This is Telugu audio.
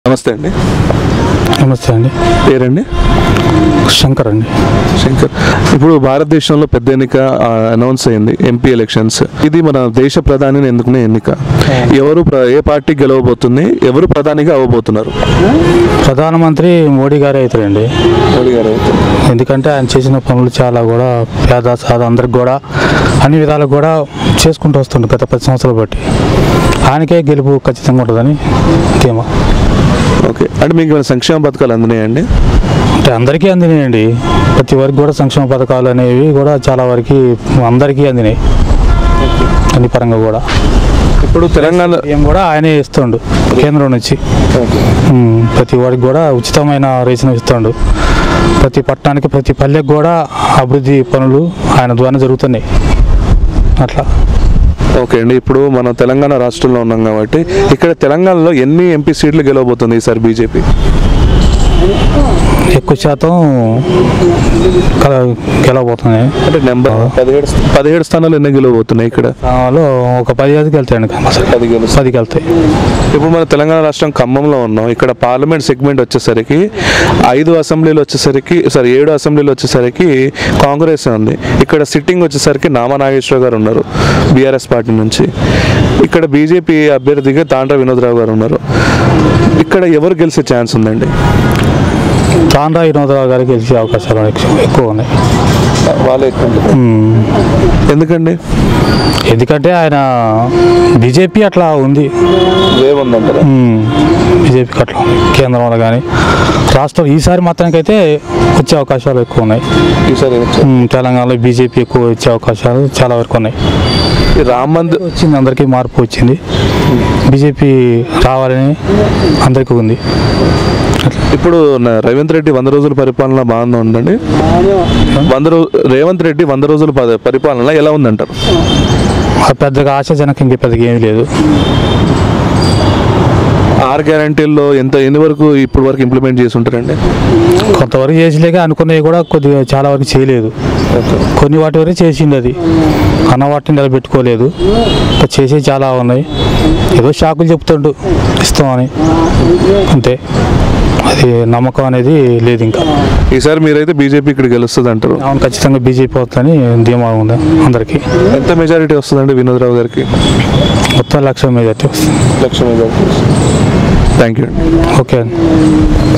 నమస్తే అండి నమస్తే అండి పేరండి శంకర్ అండి శంకర్ ఇప్పుడు భారతదేశంలో పెద్ద ఎన్నిక అనౌన్స్ అయింది ఎంపీ ఎలక్షన్స్ ఇది మన దేశ ప్రధానిని ఎన్నుకునే ఎన్నిక ఎవరు ప్ర- ఏ పార్టీ గెలవబోతుంది ఎవరు ప్రధానిగా అవ్వబోతున్నారు ప్రధానమంత్రి మోడీ గారే అవుతారండి మోడీ గారు ఎందుకంటే ఆయన చేసిన పనులు చాలా కూడా పేద సాధ అందరికి కూడా అన్ని విధాలు కూడా చేసుకుంటూ వస్తుండే గత పది సంవత్సరాలు బట్టి ఆయనకే గెలుపు ఖచ్చితంగా ఉంటుందని ధీమా ఓకే అంటే మీకు ఏమైనా సంక్షేమ పథకాలు అందినాయండి అంటే అందరికీ అందినాయండి ప్రతి వరకు కూడా సంక్షేమ పథకాలు అనేవి కూడా చాలా వరకు అందరికీ అందినాయి అన్ని పరంగా కూడా ఇప్పుడు తెలంగాణ ఏం కూడా ఆయనే ఇస్తుండు కేంద్రం నుంచి ఉమ్, ప్రతి వాడికి కూడా ఉచితమైన రేషన్ ఇస్తుండు ప్రతి పట్టణానికి ప్రతి పల్లెకి కూడా అభివృద్ధి పనులు ఆయన ద్వారా జరుగుతున్నాయి అట్లా ఓకే అండి ఇప్పుడు మనం తెలంగాణ రాష్ట్రంలో ఉన్నాం కాబట్టి ఇక్కడ తెలంగాణలో ఎన్ని ఎంపీ సీట్లు గెలవబోతుంది ఈసారి బీజేపీ ఎక్కువ శాతం కల- గెలవబోతున్నాయి అంటే నెంబర్ పదిహేడు పదిహేడు స్థానాలు ఎన్ని గెలవబోతున్నాయి ఇక్కడ దానిలో ఒక పది ఐదుకి వెళ్తాయండి కంపల్సరీ పది గెలుస్తాయి. పదికి వెళ్తాయి ఇప్పుడు మన తెలంగాణ రాష్ట్రం ఖమ్మంలో ఉన్నాం ఇక్కడ పార్లమెంట్ సెగ్మెంట్ వచ్చేసరికి ఐదు అసెంబ్లీలు వచ్చేసరికి సారీ ఏడు అసెంబ్లీలు వచ్చేసరికి కాంగ్రెస్ ఉంది ఇక్కడ సిట్టింగ్ వచ్చేసరికి నామా నాగేశ్వర గారు ఉన్నారు బీఆర్ఎస్ పార్టీ నుంచి ఇక్కడ బీజేపీ అభ్యర్థిగా తాండ్ర వినోద్రావు గారు ఉన్నారు ఇక్కడ ఎవరు గెలిచే ఛాన్స్ ఉందండి తాండ్రా వినోదరావు గారికి గెలిచే అవకాశాలు ఎక్కువ- ఎక్కువ ఉన్నాయి వాళ్ళే ఉమ్, ఎందుకండి ఎందుకంటే ఆయన బీజేపీ అట్లా ఉంది ఏముందంటారా బీజేపీకి అట్లా ఉంది కేంద్రంలో కానీ రాష్ట్రం ఈసారి మాత్రానికైతే వచ్చే అవకాశాలు ఎక్కువ ఉన్నాయి ఈసారి ఉమ్, తెలంగాణలో బీజేపీ ఎక్కువ వచ్చే అవకాశాలు చాలా వరకు ఉన్నాయి ఈ రామ్ మందిర్ వచ్చింది అందరికీ మార్పు వచ్చింది బీజేపీ రావాలని అందరికీ ఉంది ఇప్పుడు న- రేవంత్ రెడ్డి వంద రోజుల పరిపాలన బాగుందా ఉందండి వంద రో రేవంత్ రెడ్డి వంద రోజుల ప- పరిపాలన ఎలా ఉందంటారు ఆ పెద్దగా ఆశాజనకం ఇంకే పెద్దగా ఏమీ లేదు ఆరు గ్యారంటీల్లో ఎంత ఎన్ని వరకు ఇప్పుడు వరకు ఇంప్లిమెంట్ చేసి ఉంటారండి కొంతవరకు చేసిలేక అనుకున్నవి కూడా కొద్దిగా చాలా వరకు చేయలేదు కొన్ని వాటి వరకు చేసింది అది అన్న వాటిని నిలబెట్టుకోలేదు ఇంకా చేసేవి చాలా ఉన్నాయి ఏదో షాకులు చెప్తుండు ఇస్తామని అంతే అది నమ్మకం అనేది లేదు ఇంకా ఈసారి మీరైతే బీజేపీ ఇక్కడ గెలుస్తుంది అంటారు అవును ఖచ్చితంగా బీజేపీ వస్తుందని ధీమా ఉంది అందరికీ ఎంత మెజారిటీ వస్తుందండి వినోద్రావు గారికి మొత్తం లక్ష మీద వస్తుంది లక్ష మెజారిటీ థ్యాంక్ యూ అండి ఓకే అండి